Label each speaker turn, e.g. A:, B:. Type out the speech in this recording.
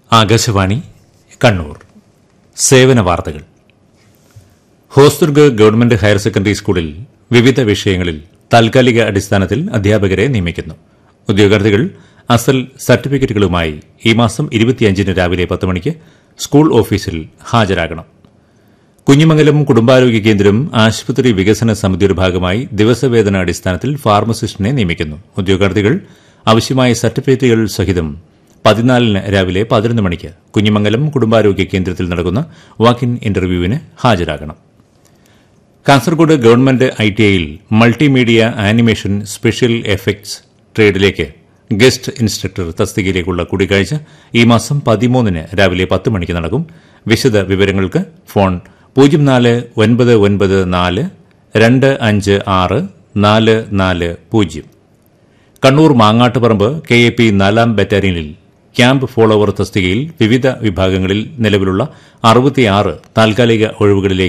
A: ആകാശവാണി കണ്ണൂർ സേവന വാർത്തകൾ Hosdurg government higher secondary സ്കൂളിൽ വിവിധ വിഷയങ്ങളിൽ താൽക്കാലിക അടിസ്ഥാനത്തിൽ അധ്യാപകരെ നിയമിക്കുന്നു ഉദ്യോഗാർത്ഥികൾ അസൽ സർട്ടിഫിക്കറ്റുകളുമായി ഈ മാസം ഇരുപത്തിയഞ്ചിന് രാവിലെ പത്ത് മണിക്ക് സ്കൂൾ ഓഫീസിൽ ഹാജരാകണം കുഞ്ഞിമംഗലം കുടുംബാരോഗ്യ കേന്ദ്രം ആശുപത്രി വികസന സമിതിയുടെ ഭാഗമായി ദിവസവേതന അടിസ്ഥാനത്തിൽ ഫാർമസിസ്റ്റിനെ നിയമിക്കുന്നു ഉദ്യോഗാർത്ഥികൾ ആവശ്യമായ സർട്ടിഫിക്കറ്റുകൾ സഹിതം പതിനാലിന് രാവിലെ പതിനൊന്ന് മണിക്ക് കുഞ്ഞിമംഗലം കുടുംബാരോഗ്യ കേന്ദ്രത്തിൽ നടക്കുന്ന വാക്കിൻ ഇന്റർവ്യൂവിന് ഹാജരാകണം കാസർഗോഡ് ഗവൺമെന്റ് ഐടിഐയിൽ മൾട്ടിമീഡിയ ആനിമേഷൻ സ്പെഷ്യൽ എഫക്ട്സ് ട്രേഡിലേക്ക് ഗസ്റ്റ് ഇൻസ്ട്രക്ടർ തസ്തികയിലേക്കുള്ള കൂടിക്കാഴ്ച ഈ മാസം പതിമൂന്നിന് രാവിലെ പത്ത് മണിക്ക് നടക്കും വിശദ വിവരങ്ങൾക്ക് ഫോൺ പൂജ്യം നാല് ഒൻപത് ഒൻപത് നാല് രണ്ട് അഞ്ച് ആറ് നാല് നാല് പൂജ്യം Kannur Mangattuparamba K A P നാലാം ബറ്റാലിയനിൽ ക്യാമ്പ് ഫോളോവർ തസ്തികയിൽ വിവിധ വിഭാഗങ്ങളിൽ നിലവിലുള്ള അറുപത്തിയാറ് താൽക്കാലിക ഒഴിവുകളിലേക്ക്